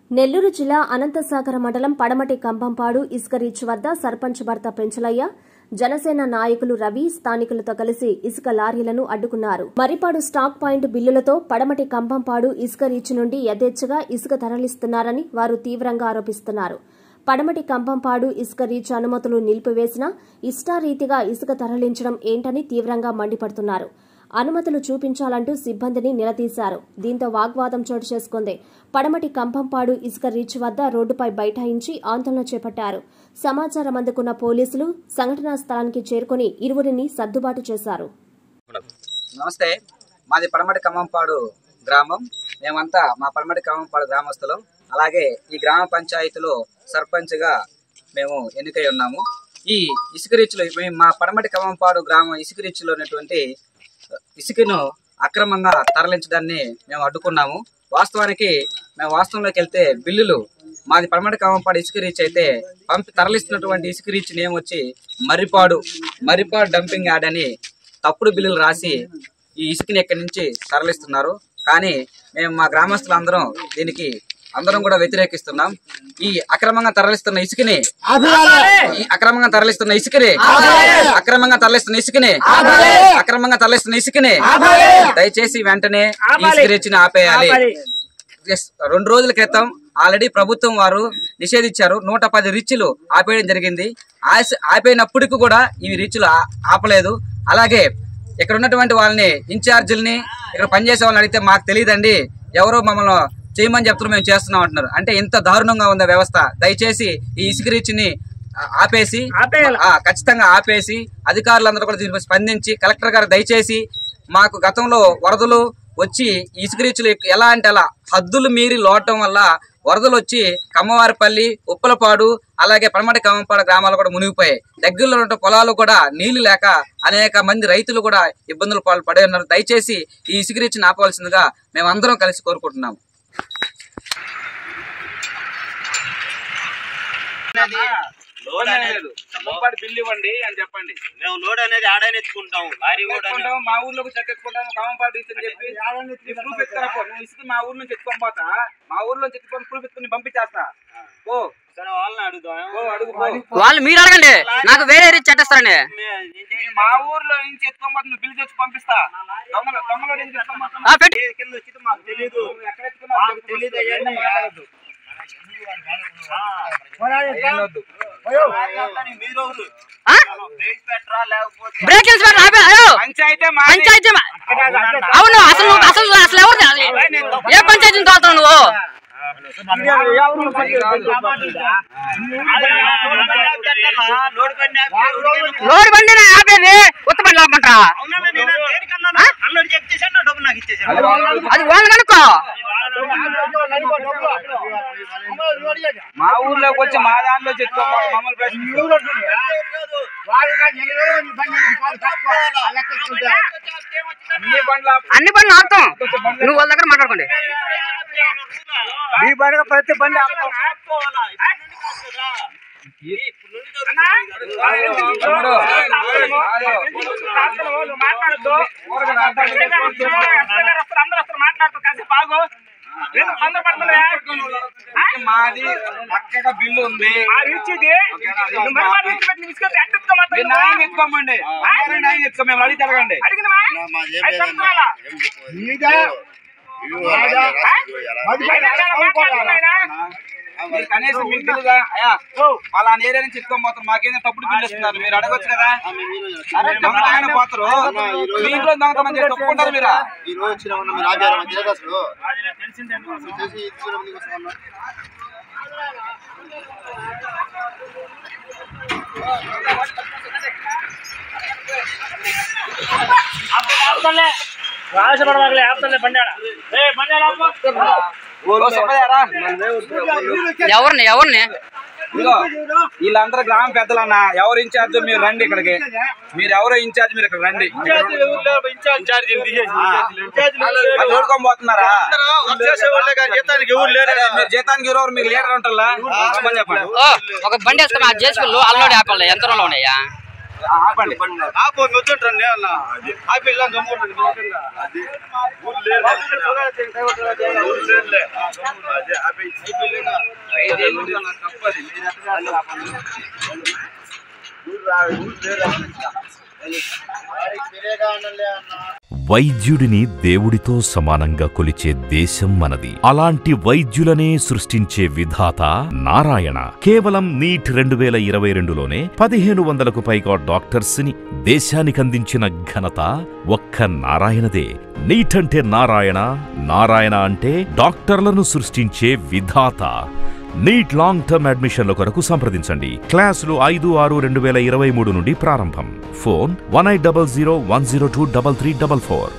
నెల్లూరు జిల్లా అనంతసాగర మండలం పడమటి కంభంపాడు ఇసుక రీచ్ వద్ద సర్పంచ్ భర్త పెంచలయ్య జనసేన నాయకులు రవి స్థానికులతో కలిసి ఇసుక లారీలను అడ్డుకున్నారు మరిపాడు స్టాక్ పాయింట్ బిల్లులతో పడమటి కంభంపాడు ఇసుక రీచ్ నుండి యథేచ్ఛగా ఇసుక తరలిస్తున్నారని వారు తీవ్రంగా ఆరోపిస్తున్నారు పడమటి కంభంపాడు ఇసుక రీచ్ అనుమతులు నిలిపివేసినా ఇష్టారీతిగా ఇసుక తరలించడం ఏంటని తీవ్రంగా మండిపడుతున్నారు అనుమతులు చూపించాలంటూ సిబ్బందిని నిలదీశారు దీంతో వాగ్వాదం చోటు చేసుకుంది పడమటి కంభంపాడు ఇసుక రీచ్ వద్ద రోడ్డుపై బైఠాయించి ఆందోళన చేపట్టారు సమాచారం అందుకున్న పోలీసులు సంఘటనా స్థలానికి చేరుకుని ఇరువురిని సర్దుబాటు చేశారు నమస్తే మాది పడమటి ఖమ్మంపాడు గ్రామం మేమంతా మా పడమటి ఖమ్మంపాడు గ్రామస్తులం అలాగే ఈ గ్రామ పంచాయతీలో సర్పంచ్గా మేము ఎన్నికై ఉన్నాము ఈ ఇసుక రీచ్లో మేము మా పడమటి ఖమ్మంపాడు గ్రామం ఇసుక రీచ్లో ఉన్నటువంటి ఇసుకను అక్రమంగా తరలించడాన్ని మేము అడ్డుకున్నాము వాస్తవానికి మేము వాస్తవంలోకి వెళ్తే బిల్లులు మాది పడమటి కామంపాడు ఇసుక రీచ్ అయితే పంపి తరలిస్తున్నటువంటి ఇసుక రీచ్ నేమ్ వచ్చి మర్రిపాడు మర్రిపాడు డంపింగ్ యార్డ్ అని తప్పుడు బిల్లులు రాసి ఈ ఇసుకని ఇక్కడి నుంచి తరలిస్తున్నారు కానీ మేము మా గ్రామస్తులందరం దీనికి అందరం కూడా వ్యతిరేకిస్తున్నాం ఈ అక్రమంగా తరలిస్తున్న ఇసుకని ఈ అక్రమంగా తరలిస్తున్న ఇసుకని అక్రమంగా తరలిస్తున్న ఇసుకని అక్రమంగా తరలిస్తున్న ఇసుకని దయచేసి వెంటనే ఈ ఇసుక రీచ్ని ఆపేయాలి ఎస్, రెండు రోజుల క్రితం ఆల్రెడీ ప్రభుత్వం వారు నిషేధించారు నూట పది రిచ్లు ఆపేయడం జరిగింది ఆశ- ఆపేయనప్పటికీ కూడా ఈ రిచ్లు ఆ- ఆపలేదు అలాగే ఇక్కడ ఉన్నటువంటి వాళ్ళని ఇన్ఛార్జీలని ఇక్కడ పనిచేసే వాళ్ళని అడిగితే మాకు తెలియదండి ఎవరో మమ్మల్ని చేయమని చెప్తున్నారు మేము చేస్తున్నాం అంటున్నారు అంటే ఇంత దారుణంగా ఉంది ఆ వ్యవస్థ దయచేసి ఈ ఇసుక రీచ్ని ఆ, ఆపేసి ఆ, ఖచ్చితంగా ఆపేసి అధికారులందరూ కూడా దీనిపై స్పందించి కలెక్టర్ గారు దయచేసి మాకు గతంలో వరదలు వచ్చి ఈ ఇసుక రీచ్లు ఎలా అంటే అలా హద్దులు మీరి లోటం వల్ల వరదలు వచ్చి కమ్మవారిపల్లి ఉప్పలపాడు అలాగే పడమటి కమ్మపాడు గ్రామాలు కూడా మునిగిపోయాయి దగ్గరలో ఉన్న పొలాలు కూడా నీళ్లు లేక అనేక మంది రైతులు కూడా ఇబ్బందులు పాలు పడే ఉన్నారు దయచేసి ఈ ఇసుక రీచ్ని ఆపవలసిందిగా మేమందరం కలిసి కోరుకుంటున్నాం లోడ్ అనేది బిల్లు ఇవ్వండి అని చెప్పండి మేము లోడ్ అనేది ఆడైనా ఎత్తుకుంటాం లారీ కూడా ఎత్తుకుంటాము, మా ఊర్లోకి చెక్ ఎత్తుకుంటాము కామంపాడు ఇసుక అని చెప్పి నీ ప్రూఫ్ ఎత్తుకురాపో నువ్వు ఇసుక మా ఊరు నుంచి ఎత్తుకొని పోతా మా ఊర్లో నుంచి ఎత్తుకొని ప్రూఫ్ ఎత్తుకుని పంపించేస్తా ఓ సరే వాళ్ళని అడుగుదాం ఓ అడుగు పో. వాళ్ళు మీరు అడగండి నాకు వేరే రీచ్ చెట్టేస్తారండి నీ మా ఊర్లో నుంచి ఎత్తుకొని పోతా నువ్వు బిల్లు తెచ్చి పంపిస్తా దొంగల దొంగలో నుంచి ఎత్తుకొని పోతా ఆ, పెట్టు కింద వచ్చింది మాకు తెలియదు నువ్వు ఎక్కడ ఎత్తుకున్నావు మాకు తెలీదు అవన్నీ. మాట్లాడొద్దు. ఏం వద్దు. మీరు ఆ? బ్రేక్ పెట్టరా లేకపోతే బ్రేక్ వేసి పెట్టు, ఆపే, అయ్యో. పంచాయితీ మాది. పంచాయతీ మా- అవును అసలు నువ్వు- అసలు అసలు ఎవరు ఏ పంచాయతీని తోలుతావు నువ్వు లోడ్ బండి ఆపి- లోడ్ బండి ఆపేది కొత్త బండి లాపమంటా అవునా నేను దేనికన్నా అల్లుడు చెప్తేసాను డబ్బు నాకు ఇచ్చేసాను అది వాళ్ళు కనుక్కో మా ఊర్లోకి వచ్చి మా దాంట్లో చెప్పుకోవాలి మమ్మల్ని ప్రశ్నిస్తారు. అన్ని బండ్ల అన్ని బండ్లు ఆపుతాం నువ్వు వాళ్ళ దగ్గర మాట్లాడుకోండి ఈ బండి ప్రతి బండి ఆపుతాం. తమ్ముడు, మాది పక్కగా బిల్లు ఉంది ఓకేనా? అది మాది. మీరు న్యాయం ఎత్తుకోమండి అందరూ న్యాయం ఎత్తుకో మేము అడిగి తిరగండి మీరు కనీసం మీకు తెలుదా అయ్యా వాళ్ళ ఏరియా నుంచి ఎత్తుకొని పోతారు మాకేదో తప్పుడు బిల్లు ఇస్తున్నారు మీరు అడగొచ్చు కదా అరే దొంగతనాన్ని పోతారు మీ ఇంట్లో దొంగతనం చేసి ఒప్పుకుంటారు మీరు ఈ రోజు వచ్చిన ఉన్న మీరు ఆచారం తెలియదు అసలు చేసి ఇచ్చిన ముందుకు వస్తున్నా. ఓ సుబ్బయ్యారా? ఎవరిని ఎవరిని ఇదిగో వీళ్ళందరూ గ్రామ పెద్దలన్న ఎవరు ఇన్ఛార్జ్ మీరు రండి ఇక్కడికి మీరు ఎవరో ఇన్ఛార్జ్ మీరు ఇక్కడ రండి వాళ్ళు తోడుకొని పోతున్నారా జీతానికి ఎవరు లేరు సరే, మీరు జీతానికి ఎవరు మీకు లీడర్ ఉంటారా రమ్మని చెప్పండి ఓ ఒక బండి వేసుకుని ఆ జేసీబీలు అల్లోడి ఆపాలి యంత్రంలో ఉన్నాయా ఆపండి ఆపు మెచ్చుంటాను నేను ఆపి ఇలా గమ్ముకుంటాను గమ్ముకుంటా. అది ఊరు లేదు. ఊరు లేదులే. అదే ఆపి. తప్పది మీరు ఎట్లా చేస్తారు ఆపండి. ఊరు రా- ఊరు లేదు. వాడికి తెలియక అన్నలే అన్న వైద్యుడిని దేవుడితో సమానంగా కొలిచే దేశం మనది అలాంటి వైద్యులనే సృష్టించే విధాత నారాయణ కేవలం నీట్ రెండు వేల ఇరవై రెండులోనే పదిహేను వందలకు పైగా డాక్టర్స్ ని దేశానికందించిన ఘనత ఒక్క నారాయణదే నీట్ అంటే నారాయణ నారాయణ అంటే డాక్టర్లను సృష్టించే విధాత నీట్ లాంగ్ టర్మ్ అడ్మిషన్ల కొరకు సంప్రదించండి క్లాసులు ఐదు ఆరు రెండు వేల ఇరవై మూడు నుండి ప్రారంభం phone one eight double zero one zero two double three double four